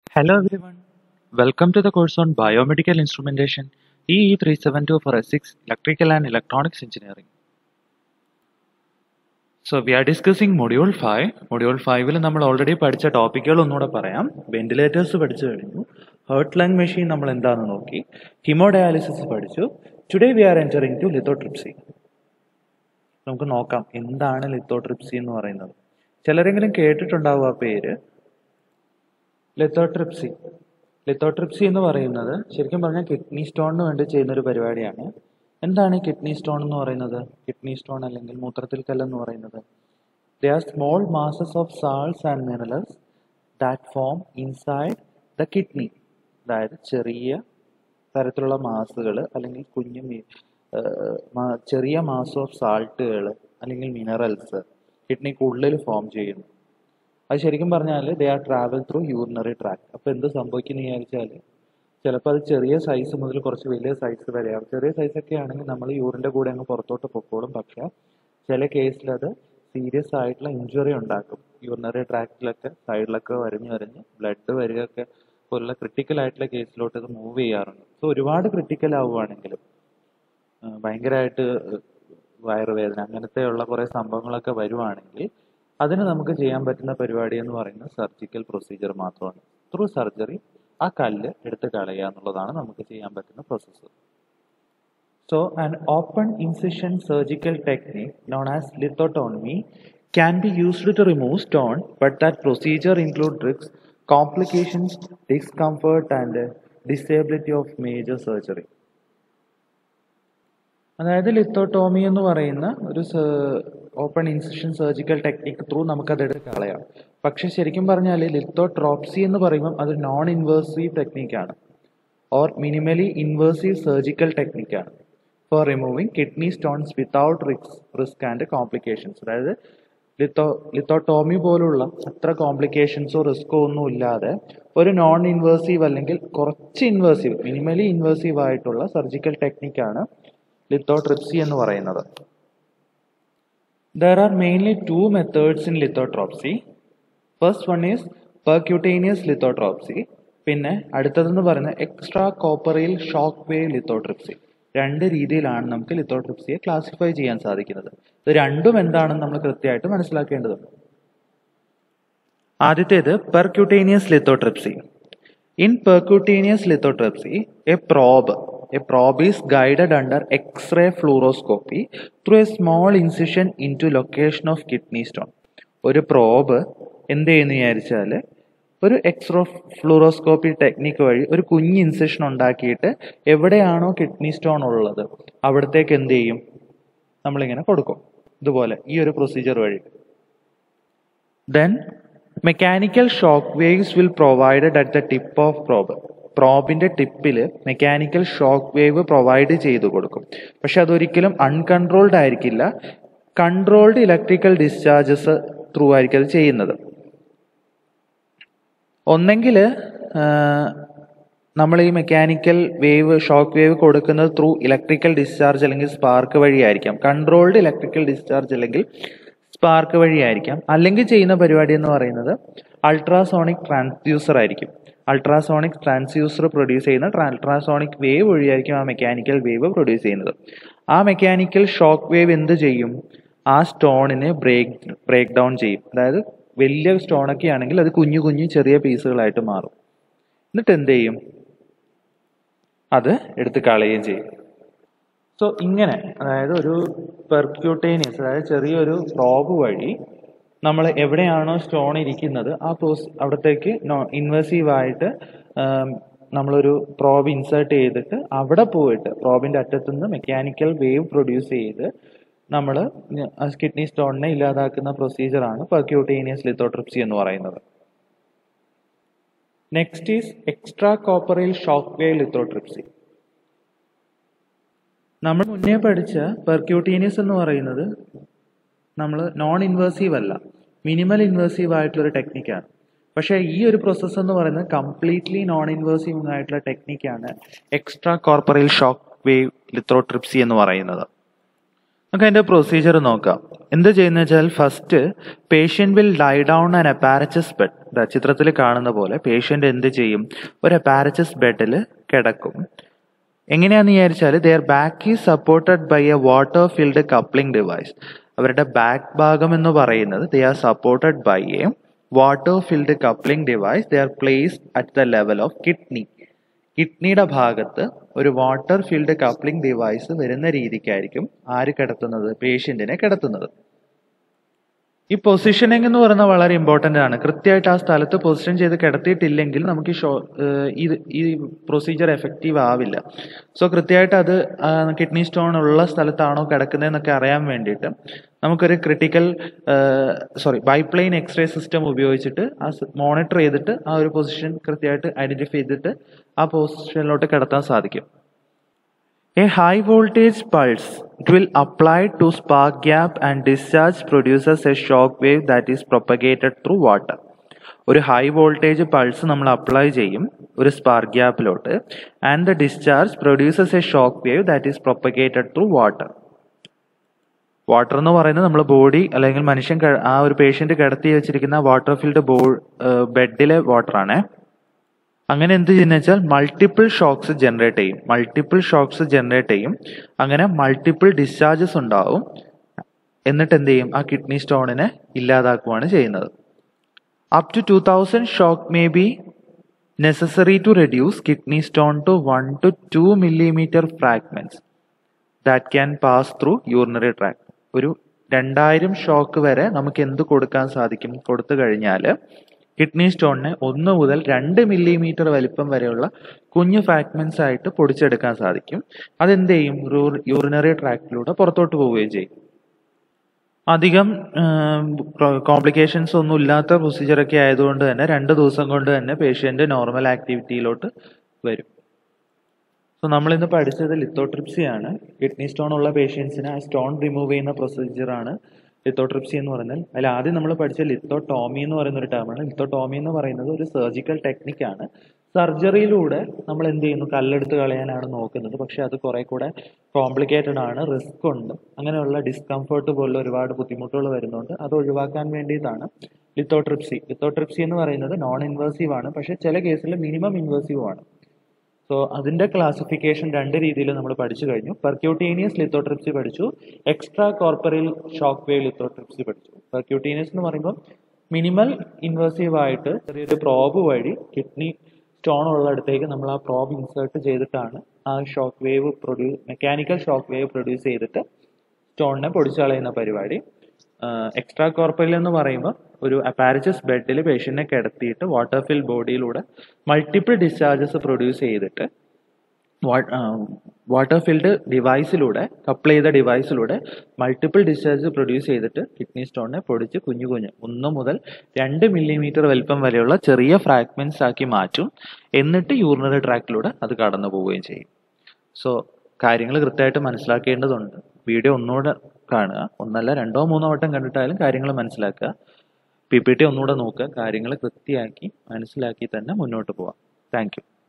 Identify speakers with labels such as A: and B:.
A: Hello everyone. Welcome to the course on Biomedical Instrumentation EE372 for S6 Electrical and Electronics Engineering. So we are discussing Module 5. Module 5 ൽ നമ്മൾ already പഠിച്ച ടോപ്പിക്കുകൾ ഒന്നുകൂടെ പറയാം ventilators പഠിച്ചു കഴിഞ്ഞു heart lung machine നമ്മൾ എന്താണെന്ന് നോക്കി ഹിമോഡയാലിസിസ് പഠിച്ചു today we are entering to lithotripsy നമുക്ക് നോക്കാം എന്താണ് ലിത്തോട്രിപ്സി എന്ന് പറയുന്നത് ചിലരെങ്കിലും കേട്ടിട്ടുണ്ടാവും ആ പേര് ലിത്തോട്രിപ്സി ലിത്തോട്രിപ്സി എന്ന് പറയുന്നത് ശരിക്കും പറഞ്ഞാൽ കിഡ്നി സ്റ്റോണിന് വേണ്ടി ചെയ്യുന്ന ഒരു പരിപാടിയാണ് എന്താണ് ഈ കിഡ്നി സ്റ്റോൺ എന്ന് പറയുന്നത് കിഡ്നി സ്റ്റോൺ അല്ലെങ്കിൽ മൂത്രത്തിൽ കല്ല് എന്ന് പറയുന്നത് they are small masses of salts and minerals that form inside the kidney അതായത് ചെറിയ തരത്തിലുള്ള മാസുകൾ അല്ലെങ്കിൽ കുഞ്ഞു മി- ഏഹ് മാ- ചെറിയ മാസ് ഓഫ് സാൾട്ടുകൾ അല്ലെങ്കിൽ മിനറൽസ് കിഡ്നിക്കുള്ളിൽ ഫോം ചെയ്യുന്നു അത് ശരിക്കും പറഞ്ഞാൽ they are travel through urinary track അപ്പോൾ എന്ത് സംഭവിക്കുന്നു വിചാരിച്ചാൽ ചിലപ്പോൾ അത് ചെറിയ സൈസ് മുതൽ കുറച്ച് വലിയ സൈസ് വരെ ആവും ചെറിയ സൈസ് ഒക്കെ ആണെങ്കിൽ നമ്മൾ യൂറിൻ്റെ കൂടെ അങ്ങ് പുറത്തോട്ട് പൊക്കോളും പക്ഷേ ചില കേസിൽ അത് സീരിയസ് ആയിട്ടുള്ള ഇഞ്ചുറി ഉണ്ടാക്കും യൂറിനറി ട്രാക്റ്റിലൊക്കെ സൈഡിലൊക്കെ വരഞ്ഞ് വരഞ്ഞ് ബ്ലഡ് വരികയൊക്കെ പോലുള്ള ക്രിട്ടിക്കൽ ആയിട്ടുള്ള കേസിലോട്ട് ഇത് മൂവ് ചെയ്യാറുണ്ട് സോ ഒരുപാട് ക്രിട്ടിക്കൽ ആവുകയാണെങ്കിലും ഭയങ്കരമായിട്ട് വയറുവേദന അങ്ങനത്തെയുള്ള കുറേ സംഭവങ്ങളൊക്കെ വരുവാണെങ്കിൽ അതിന് നമുക്ക് ചെയ്യാൻ പറ്റുന്ന പരിപാടി എന്ന് പറയുന്നത് സർജിക്കൽ പ്രൊസീജിയർ മാത്രമാണ് ത്രൂ സർജറി ആ കല്ല് എടുത്ത് കളയുക എന്നുള്ളതാണ് നമുക്ക് ചെയ്യാൻ പറ്റുന്ന process so an open incision surgical technique known as lithotomy can be used to remove stone but that procedure include risks complications discomfort and disability of major surgery അതായത് ലിത്തോട്ടോമി എന്ന് പറയുന്ന ഒരു open incision surgical technique through നമുക്കത് എടുത്ത് കളയാം പക്ഷെ ശരിക്കും പറഞ്ഞാൽ ലിത്തോട്രോപ്സി എന്ന് പറയുമ്പം അത് നോൺ ഇൻവേഴ്സീവ് ടെക്നിക്കാണ് ഓർ മിനിമലി ഇൻവേഴ്സീവ് സർജിക്കൽ ടെക്നിക്കാണ് for removing kidney stones without risk risk and complications അതായത് ലിത്തോ ലിത്തോട്ടോമി പോലുള്ള അത്ര കോംപ്ലിക്കേഷൻസോ റിസ്കോ ഒന്നും ഇല്ലാതെ ഒരു നോൺ ഇൻവേഴ്സീവ് അല്ലെങ്കിൽ കുറച്ച് ഇൻവേഴ്സീവ് മിനിമലി ഇൻവേഴ്സീവ് ആയിട്ടുള്ള സർജിക്കൽ ടെക്നിക്കാണ് lithotripsy എന്ന് പറയുന്നത് there are mainly two methods in lithotripsy first one is percutaneous lithotripsy പിന്നെ അടുത്തതെന്ന് പറയുന്നത് extracorporeal shock wave lithotripsy രണ്ട് രീതിയിലാണ് നമുക്ക് ലിത്തോട്രിപ്സിയെ ക്ലാസിഫൈ ചെയ്യാൻ സാധിക്കുന്നത് ഇത് രണ്ടും എന്താണെന്ന് നമ്മൾ കൃത്യമായിട്ട് മനസ്സിലാക്കേണ്ടതുണ്ട് ആദ്യത്തേത് percutaneous lithotripsy In percutaneous lithotripsy, a probe, a probe is guided under X-ray fluoroscopy through a small incision into location of kidney stone. ഒരു പ്രോബ് എന്ത് ചെയ്യുന്നു വിചാരിച്ചാൽ ഒരു എക്സ്റോ ഫ്ലൂറോസ്കോപ്പി ടെക്നിക്ക് വഴി ഒരു കുഞ്ഞ് ഇൻസിഷൻ ഉണ്ടാക്കിയിട്ട് എവിടെയാണോ കിഡ്നി സ്റ്റോൺ ഉള്ളത് അവിടത്തേക്ക് എന്ത് ചെയ്യും നമ്മളിങ്ങനെ കൊടുക്കും ഇതുപോലെ ഈ ഒരു പ്രൊസീജിയർ വഴി Then mechanical shock waves will provided at the tip of probe. പ്രോബിന്റെ ടിപ്പിൽ മെക്കാനിക്കൽ ഷോക്ക് വേവ് പ്രൊവൈഡ് ചെയ്തു കൊടുക്കും പക്ഷെ അതൊരിക്കലും അൺകൺട്രോൾഡ് ആയിരിക്കില്ല കൺട്രോൾഡ് ഇലക്ട്രിക്കൽ ഡിസ്ചാർജസ് ത്രൂ ആയിരിക്കും അത് ചെയ്യുന്നത് ഒന്നെങ്കിൽ നമ്മൾ ഈ മെക്കാനിക്കൽ വേവ് ഷോക്ക് വേവ് കൊടുക്കുന്നത് ത്രൂ ഇലക്ട്രിക്കൽ ഡിസ്ചാർജ് അല്ലെങ്കിൽ സ്പാർക്ക് വഴിയായിരിക്കാം കൺട്രോൾഡ് ഇലക്ട്രിക്കൽ ഡിസ്ചാർജ് അല്ലെങ്കിൽ സ്പാർക്ക് വഴിയായിരിക്കാം അല്ലെങ്കിൽ ചെയ്യുന്ന പരിപാടി എന്ന് പറയുന്നത് അൾട്രാസോണിക് ട്രാൻസ്ഡ്യൂസർ ആയിരിക്കും അൾട്രാസോണിക് ട്രാൻസ്ഡ്യൂസർ പ്രൊഡ്യൂസ് ചെയ്യുന്ന അൾട്രാസോണിക് വേവ് വഴിയായിരിക്കും ആ മെക്കാനിക്കൽ വേവ് പ്രൊഡ്യൂസ് ചെയ്യുന്നത് ആ മെക്കാനിക്കൽ ഷോക്ക് വേവ് എന്ത് ചെയ്യും ആ സ്റ്റോണിനെ ബ്രേക്ക് ബ്രേക്ക് ഡൗൺ ചെയ്യും അതായത് വലിയ സ്റ്റോണൊക്കെ ആണെങ്കിൽ അത് കുഞ്ഞു കുഞ്ഞു ചെറിയ പീസുകളായിട്ട് മാറും എന്നിട്ട് എന്ത് ചെയ്യും അത് എടുത്ത് കളയുകയും ചെയ്യും സോ ഇങ്ങനെ അതായത് ഒരു പെർക്യൂട്ടേനിയസ് അതായത് ചെറിയൊരു പ്രോബ് വഴി നമ്മൾ എവിടെയാണോ സ്റ്റോൺ ഇരിക്കുന്നത് ആ പ്രോസ് അവിടത്തേക്ക് ഇൻവേസീവ് ആയിട്ട് നമ്മളൊരു പ്രോബ് ഇൻസേർട്ട് ചെയ്തിട്ട് അവിടെ പോയിട്ട് പ്രോബിന്റെ അറ്റത്തുനിന്ന് മെക്കാനിക്കൽ വേവ് പ്രൊഡ്യൂസ് ചെയ്ത് നമ്മൾ കിഡ്നി സ്റ്റോണിനെ ഇല്ലാതാക്കുന്ന പ്രൊസീജിയറാണ് പെർക്യൂട്ടേനിയസ് ലിത്തോട്രിപ്സി എന്ന് പറയുന്നത് next is extracorporeal shock wave lithotripsy നമ്മൾ മുന്നേ പഠിച്ച പെർക്യൂട്ടീനിയസ് എന്ന് പറയുന്നത് നമ്മൾ നോൺ ഇൻവേഴ്സീവ് അല്ല മിനിമൽ ഇൻവേഴ്സീവ് ആയിട്ടുള്ള ഒരു ടെക്നിക്കാണ് പക്ഷേ ഈ ഒരു പ്രോസസ്സ് എന്ന് പറയുന്നത് കംപ്ലീറ്റ്ലി നോൺ ഇൻവേഴ്സീവ് ആയിട്ടുള്ള ടെക്നിക്കാണ് extracorporeal shock wave lithotripsy എന്ന് പറയുന്നത് നമുക്ക് അതിന്റെ പ്രൊസീജിയർ നോക്കാം എന്ത് ചെയ്യുന്ന വെച്ചാൽ first patient will lie down an apparatus bed ചിത്രത്തിൽ കാണുന്ന പോലെ പേഷ്യന്റ് എന്ത് ചെയ്യും ഒരു അപ്പാരച്ചസ് ബെഡിൽ കിടക്കും എങ്ങനെയാന്ന് വിചാരിച്ചാൽ their back is supported by a water filled coupling device അവരുടെ ബാക്ക് ഭാഗം എന്ന് പറയുന്നത് they are supported by a water filled coupling device they are placed at the level of kidney കിഡ്നിയുടെ ഭാഗത്ത് ഒരു വാട്ടർ ഫീൽഡ് കപ്ലിംഗ് ഡിവൈസ് വരുന്ന രീതിക്കായിരിക്കും ആര് കിടത്തുന്നത് പേഷ്യന്റിനെ കിടത്തുന്നത് ഈ പൊസിഷനിങ് എന്ന് പറയുന്നത് വളരെ ഇമ്പോർട്ടന്റ് ആണ് കൃത്യമായിട്ട് ആ സ്ഥലത്ത് പൊസിഷൻ ചെയ്ത് കിടത്തിയിട്ടില്ലെങ്കിൽ നമുക്ക് ഈ ഷോ ഇത് ഈ പ്രൊസീജിയർ എഫക്റ്റീവ് ആവില്ല സോ കൃത്യമായിട്ട് അത് കിഡ്നി സ്റ്റോൺ ഉള്ള സ്ഥലത്താണോ കിടക്കുന്നതെന്നൊക്കെ അറിയാൻ വേണ്ടിയിട്ട് നമുക്കൊരു critical sorry biplane X-ray system ഉപയോഗിച്ചിട്ട് ആ മോണിറ്റർ ചെയ്തിട്ട് ആ ഒരു പൊസിഷൻ കൃത്യമായിട്ട് ഐഡന്റിഫൈ ചെയ്തിട്ട് ആ പൊസിഷനിലോട്ട് കിടത്താൻ സാധിക്കും A high voltage pulse it will apply to spark gap and discharge produces a shock wave that is propagated through water. ഒരു ഹൈ വോൾട്ടേജ് പൾസ് നമ്മൾ അപ്ലൈ ചെയ്യും ഒരു സ്പാർക്ക് ഗ്യാപ്പിലോട്ട് and the discharge produces a shock wave that is propagated through water water എന്ന് പറയുന്നത് നമ്മൾ body അല്ലെങ്കിൽ മനുഷ്യൻ ക- ആ ഒരു പേഷ്യന്റ് കിടത്തി വെച്ചിരിക്കുന്ന വാട്ടർ ഫീൽഡ് ബോ ബെഡിലെ വാട്ടറാണ് അങ്ങനെ എന്ത് ചെയ്യുന്ന വെച്ചാൽ മൾട്ടിപ്പിൾ ഷോക്സ് ജനറേറ്റ് ചെയ്യും മൾട്ടിപ്പിൾ ഷോക്സ് ജനറേറ്റ് ചെയ്യും അങ്ങനെ മൾട്ടിപ്പിൾ ഡിസ്ചാർജസ് ഉണ്ടാവും എന്നിട്ട് എന്ത് ചെയ്യും ആ കിഡ്നി സ്റ്റോണിനെ ഇല്ലാതാക്കുകയാണ് ചെയ്യുന്നത് up to two thousand shock may be necessary to reduce kidney stone to one to two millimetre fragments that can pass through urinary tract ഒരു രണ്ടായിരം ഷോക്ക് വരെ നമുക്ക് എന്ത് കൊടുക്കാൻ സാധിക്കും കൊടുത്തു കഴിഞ്ഞാൽ കിഡ്നി സ്റ്റോണിനെ ഒന്ന് മുതൽ രണ്ട് മില്ലിമീറ്റർ വലിപ്പം വരെയുള്ള കുഞ്ഞു ഫ്രാഗ്മെന്റ്സ് ആയിട്ട് പൊടിച്ചെടുക്കാൻ സാധിക്കും അതെന്ത് ചെയ്യും യൂറിനറി ട്രാക്റ്റിലൂടെ പുറത്തോട്ട് പോവുകയും ചെയ്യും അധികം കോംപ്ലിക്കേഷൻസ് ഒന്നും ഇല്ലാത്ത പ്രൊസീജിയർ ഒക്കെ ആയതുകൊണ്ട് തന്നെ രണ്ട് ദിവസം കൊണ്ട് തന്നെ പേഷ്യന്റ് നോർമൽ ആക്ടിവിറ്റിയിലോട്ട് വരും സോ നമ്മൾ ഇന്ന് പഠിച്ചത് ലിത്തോട്രിപ്സി ആണ് കിഡ്നി സ്റ്റോൺ ഉള്ള പേഷ്യൻസിന് ആ സ്റ്റോൺ റിമൂവ് ചെയ്യുന്ന പ്രൊസീജിയർ ആണ് ലിത്തോട്രിപ്സി എന്ന് പറഞ്ഞാൽ അതിൽ ആദ്യം നമ്മൾ പഠിച്ച ലിത്തോട്ടോമി എന്ന് പറയുന്ന ഒരു ടേമാണ് ലിത്തോട്ടോമി എന്ന് പറയുന്നത് ഒരു സർജിക്കൽ ടെക്നിക്കാണ് സർജറിയിലൂടെ നമ്മൾ എന്ത് ചെയ്യുന്നു കല്ലെടുത്ത് കളയാനാണ് നോക്കുന്നത് പക്ഷെ അത് കുറെ കൂടെ കോംപ്ലിക്കേറ്റഡ് ആണ് റിസ്ക് ഉണ്ട് അങ്ങനെയുള്ള ഡിസ്കംഫർട്ട് പോലുള്ള ഒരുപാട് ബുദ്ധിമുട്ടുകൾ വരുന്നുണ്ട് അത് ഒഴിവാക്കാൻ വേണ്ടിയിട്ടാണ് ലിത്തോട്രിപ്സി ലിത്തോട്രിപ്സി എന്ന് പറയുന്നത് നോൺ ഇൻവേസീവ് ആണ് പക്ഷെ ചില കേസിൽ മിനിമം ഇൻവേസീവ് ആണ് സോ അതിന്റെ ക്ലാസിഫിക്കേഷൻ രണ്ട് രീതിയിൽ നമ്മൾ പഠിച്ചു കഴിഞ്ഞു പെർക്യൂട്ടേനിയസ് ലിത്തോട്രിപ്സി പഠിച്ചു extracorporeal shock wave lithotripsy പഠിച്ചു പെർക്യൂട്ടേനിയസ് എന്ന് പറയുമ്പോൾ മിനിമൽ ഇൻവേസീവ് ആയിട്ട് ചെറിയൊരു പ്രോബ് വഴി കിഡ്നി സ്റ്റോൺ ഉള്ളിടത്തേക്ക് നമ്മൾ ആ പ്രോബ് ഇൻസേർട്ട് ചെയ്തിട്ടാണ് ആ shock wave produce mechanical shock wave produce ചെയ്തിട്ട് സ്റ്റോണിനെ പൊടിച്ചു കളയുന്ന പരിപാടി എക്സ്ട്രാ കോർപ്പറൽ എന്ന് പറയുമ്പോൾ ഒരു അപ്പാരച്ചസ് ബെഡിൽ പേഷ്യന്റിനെ കിടത്തിയിട്ട് വാട്ടർ ഫിൽ ബോഡിയിലൂടെ മൾട്ടിപ്പിൾ ഡിസ്ചാർജസ് പ്രൊഡ്യൂസ് ചെയ്തിട്ട് വാട്ടർ ഫിൽഡ് ഡിവൈസിലൂടെ കപ്പിൾ ചെയ്ത ഡിവൈസിലൂടെ മൾട്ടിപ്പിൾ ഡിസ്ചാർജ് പ്രൊഡ്യൂസ് ചെയ്തിട്ട് കിഡ്നി സ്റ്റോണിനെ പൊടിച്ച് കുഞ്ഞു കുഞ്ഞ് ഒന്ന് മുതൽ രണ്ട് മില്ലിമീറ്റർ വലിപ്പം വരെയുള്ള ചെറിയ ഫ്രാഗ്മെന്റ്സ് ആക്കി മാറ്റും എന്നിട്ട് യൂറിനറി ട്രാക്കിലൂടെ അത് കടന്നു പോവുകയും ചെയ്യും സോ കാര്യങ്ങൾ കൃത്യമായിട്ട് മനസ്സിലാക്കേണ്ടതുണ്ട് വീഡിയോ ഒന്നുകൂടെ കാണുക ഒന്നല്ല രണ്ടോ മൂന്നോ വട്ടം കണ്ടിട്ടായാലും കാര്യങ്ങൾ മനസ്സിലാക്കുക പി പി ടി ഒന്നുകൂടെ നോക്കുക കാര്യങ്ങൾ കൃത്യമാക്കി മനസ്സിലാക്കി തന്നെ മുന്നോട്ട് പോവാം താങ്ക് യു